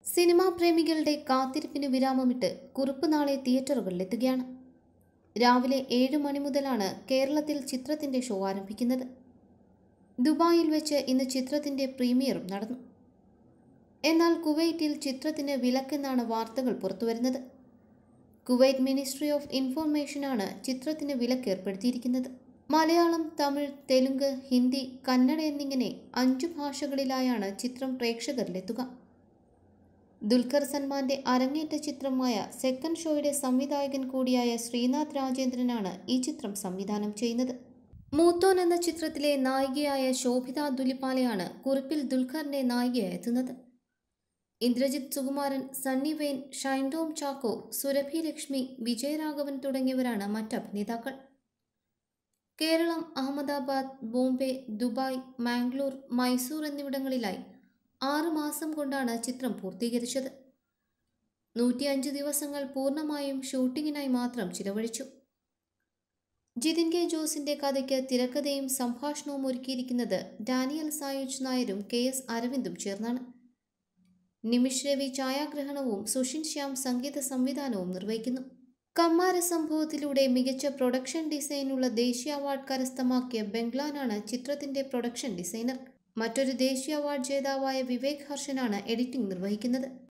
cinema പ്രേമികളുടെ കാത്തിരിപ്പിന് വിരാമമിട്ട് കുറിപ്പ് നാളെ തിയേറ്ററുകളിലെത്തുകയാണ് രാവിലെ ഏഴ് മണി മുതലാണ് കേരളത്തിൽ ചിത്രത്തിന്റെ ഷോ ആരംഭിക്കുന്നത് ദുബായിൽ വെച്ച് ഇന്ന് ചിത്രത്തിന്റെ പ്രീമിയറും നടന്നു എന്നാൽ കുവൈറ്റിൽ ചിത്രത്തിന് വിലക്കെന്നാണ് വാർത്തകൾ പുറത്തുവരുന്നത് കുവൈറ്റ് മിനിസ്ട്രി ഓഫ് ഇൻഫർമേഷനാണ് ചിത്രത്തിന് വിലക്ക് ഏർപ്പെടുത്തിയിരിക്കുന്നത് മലയാളം തമിഴ് തെലുങ്ക് ഹിന്ദി കന്നഡ എന്നിങ്ങനെ അഞ്ചു ഭാഷകളിലായാണ് ചിത്രം പ്രേക്ഷകരിലെത്തുക ദുൽഖർ സൽമാന്റെ അരങ്ങേറ്റ ചിത്രമായ സെക്കൻഡ് ഷോയുടെ സംവിധായകൻ കൂടിയായ ശ്രീനാഥ് രാജേന്ദ്രനാണ് ഈ ചിത്രം സംവിധാനം ചെയ്യുന്നത് മൂത്തോൻ എന്ന ചിത്രത്തിലെ നായികയായ ശോഭിത ദുലിപ്പാലയാണ് കുറിപ്പിൽ ദുൽഖറിന്റെ നായികയായി എത്തുന്നത് ഇന്ദ്രജിത് സുകുമാരൻ സണ്ണി വെയിൻ ഷൈൻഡോം ചാക്കോ സുരഭി ലക്ഷ്മി വിജയരാഘവൻ തുടങ്ങിയവരാണ് മറ്റ് അഭിനേതാക്കൾ കേരളം അഹമ്മദാബാദ് ബോംബെ ദുബായ് മാംഗ്ലൂർ മൈസൂർ എന്നിവിടങ്ങളിലായി ആറ് മാസം കൊണ്ടാണ് ചിത്രം പൂർത്തീകരിച്ചത് നൂറ്റിയഞ്ച് ദിവസങ്ങൾ പൂർണ്ണമായും ഷൂട്ടിങ്ങിനായി മാത്രം ചിലവഴിച്ചു ജിതിൻ കെ ജോസിന്റെ കഥയ്ക്ക് തിരക്കഥയും സംഭാഷണവും ഒരുക്കിയിരിക്കുന്നത് ഡാനിയൽ സായുജ് നായരും കെ എസ് അരവിന്ദും ചേർന്നാണ് നിമിഷ് രവി ഛായാഗ്രഹണവും സുഷിൻ ശ്യാം സംഗീത സംവിധാനവും നിർവഹിക്കുന്നു കമ്മാര സംഭവത്തിലൂടെ മികച്ച പ്രൊഡക്ഷൻ ഡിസൈനുള്ള ദേശീയ അവാർഡ് കരസ്ഥമാക്കിയ ബംഗ്ലാനാണ് ചിത്രത്തിന്റെ പ്രൊഡക്ഷൻ ഡിസൈനർ മറ്റൊരു ദേശീയ അവാർഡ് ജേതാവായ വിവേക് ഹർഷനാണ് എഡിറ്റിംഗ് നിർവഹിക്കുന്നത്